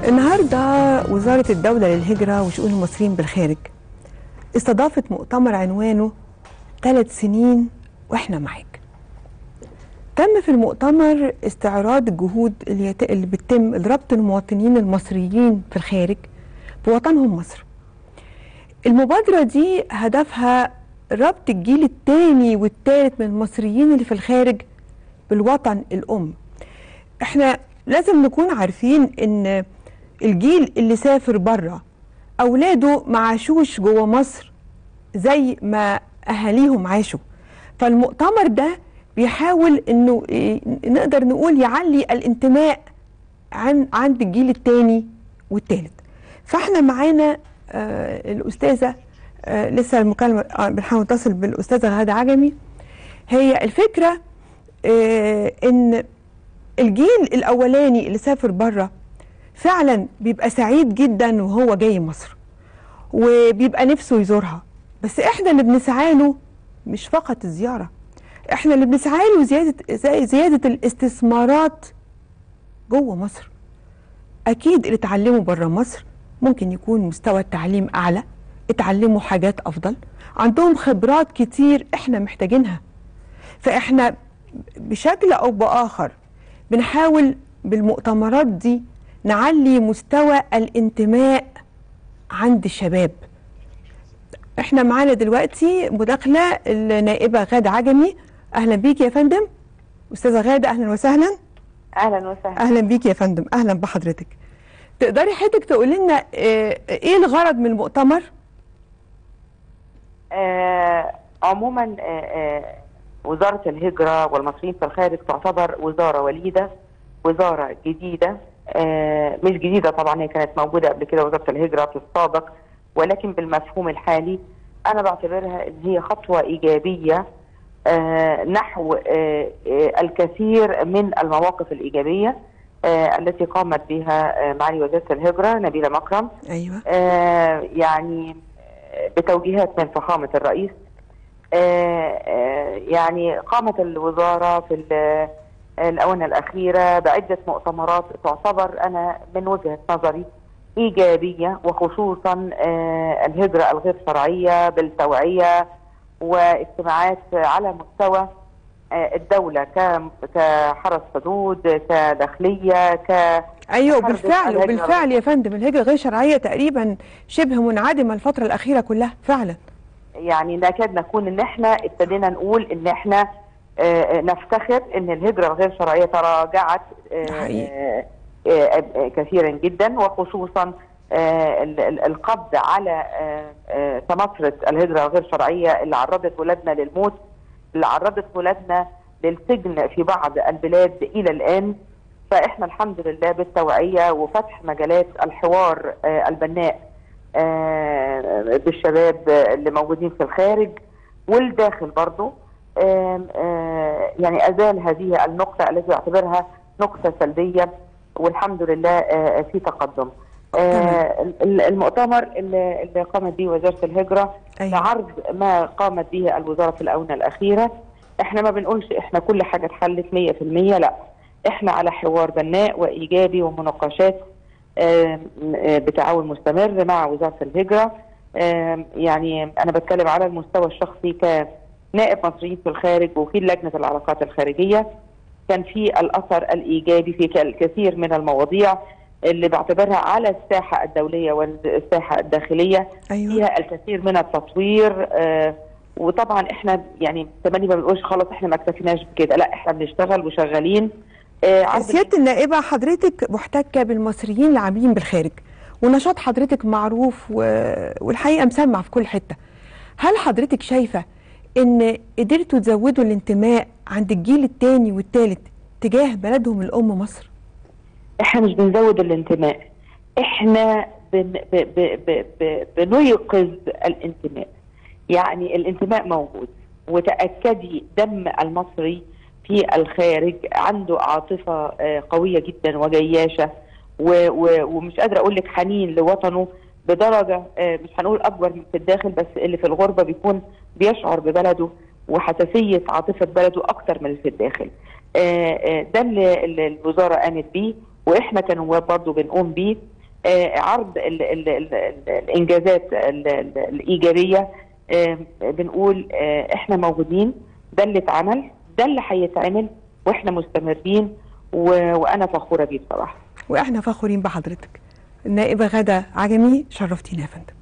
النهارده وزارة الدولة للهجرة وشؤون المصريين بالخارج استضافت مؤتمر عنوانه ثلاث سنين واحنا معاك. تم في المؤتمر استعراض الجهود اللي, يت... اللي بتتم لربط المواطنين المصريين في الخارج بوطنهم مصر. المبادرة دي هدفها ربط الجيل الثاني والثالث من المصريين اللي في الخارج بالوطن الأم. احنا لازم نكون عارفين ان الجيل اللي سافر بره اولاده ما عاشوش جوه مصر زي ما اهاليهم عاشوا فالمؤتمر ده بيحاول انه إيه، نقدر نقول يعلي الانتماء عن عند الجيل الثاني والثالث فاحنا معانا آه الاستاذه آه لسه المكالمه آه بنحاول نتصل بالاستاذه غاده عجمي هي الفكره آه ان الجيل الاولاني اللي سافر بره فعلا بيبقى سعيد جدا وهو جاي مصر وبيبقى نفسه يزورها بس احنا اللي بنسعى له مش فقط الزياره احنا اللي بنسعى له زياده زي- زياده الاستثمارات جوه مصر اكيد اللي اتعلموا بره مصر ممكن يكون مستوى التعليم اعلى اتعلموا حاجات افضل عندهم خبرات كتير احنا محتاجينها فاحنا بشكل او باخر بنحاول بالمؤتمرات دي نعلي مستوى الانتماء عند الشباب احنا معانا دلوقتي مداخله النائبه غاده عجمي اهلا بيك يا فندم استاذه غاده اهلا وسهلا اهلا وسهلا اهلا بيك يا فندم اهلا بحضرتك تقدري حضرتك تقول لنا اه، ايه الغرض من المؤتمر آه عموما آه آه وزاره الهجره والمصريين في الخارج تعتبر وزاره وليده وزاره جديده آه مش جديده طبعا هي كانت موجوده قبل كده وزاره الهجره في السابق ولكن بالمفهوم الحالي انا بعتبرها ان هي خطوه ايجابيه آه نحو آه آه الكثير من المواقف الايجابيه آه التي قامت بها آه معالي وزيره الهجره نبيله مكرم ايوه آه يعني آه، بتوجيهات من فخامة الرئيس آه، آه، يعني قامت الوزارة في ال- الآونة الأخيرة بعدة مؤتمرات تعتبر أنا من وجهة نظري إيجابية وخصوصا آه، الهجرة الغير شرعية بالتوعية واجتماعات على مستوى آه، الدولة ك- كحرس حدود كداخلية ك ايوه حرب بالفعل الهجرة وبالفعل يا فندم الهجره غير شرعيه تقريبا شبه منعدمه الفتره الاخيره كلها فعلا يعني نكاد نكون ان احنا ابتدينا نقول ان احنا آه، نفتخر ان الهجره الغير شرعيه تراجعت آه، ده حقيقي. آه، آه، آه، كثيرا جدا وخصوصا آه، ال- ال- القبض على آه، آه، سمسرة الهجرة الغير شرعية اللي عرضت ولادنا للموت اللي عرضت ولادنا للسجن في بعض البلاد إلى الآن فإحنا الحمد لله بالتوعية وفتح مجالات الحوار آه، البناء آه، بالشباب اللي موجودين في الخارج والداخل برضو آم، آه، يعني أزال هذه النقطة التي أعتبرها نقطة سلبية والحمد لله آه، في تقدم آه، ال- المؤتمر اللي اللي قامت به وزارة الهجرة أيوة. لعرض ما قامت به الوزارة في الآونة الأخيرة احنا ما بنقولش احنا كل حاجة اتحلت 100% لا احنا على حوار بناء وإيجابي ومناقشات آم، آه، بتعاون مستمر مع وزارة الهجرة آم، يعني أنا بتكلم على المستوى الشخصي كنائب مصريين في الخارج وفي لجنة العلاقات الخارجية كان في الأثر الإيجابي في الكثير من المواضيع اللي بعتبرها على الساحة الدولية والساحة الداخلية ايوه فيها الكثير من التطوير آه وطبعا احنا يعني تملي ما بنقولش خلاص احنا ما اكتفيناش بكده لا احنا بنشتغل وشغالين آه عرض سياده النائبه حضرتك محتكه بالمصريين اللي عاملين بالخارج ونشاط حضرتك معروف و... والحقيقه مسمع في كل حته هل حضرتك شايفه ان قدرتوا تزودوا الانتماء عند الجيل الثاني والثالث تجاه بلدهم الام مصر احنا مش بنزود الانتماء احنا بن ب ب ب ب بنيقظ الانتماء يعني الانتماء موجود وتأكدي دم المصري في الخارج عنده عاطفة آه، قوية جدا وجياشة و- و- ومش قادرة أقول لك حنين لوطنه بدرجة آه، مش هنقول أكبر من في الداخل بس اللي في الغربة بيكون بيشعر ببلده وحساسية عاطفة بلده أكتر من اللي في الداخل آه، آه، ده اللي اللي الوزارة قامت بيه وإحنا كنواب برضه بنقوم بيه آه، عرض ال ال ال ال الانجازات ال ال الايجابيه آه، بنقول آه، احنا موجودين ده اللي اتعمل ده اللي هيتعمل واحنا مستمرين و- وانا فخوره بيه بصراحه واحنا فخورين بحضرتك النائبه غاده عجمي شرفتينا يا فندم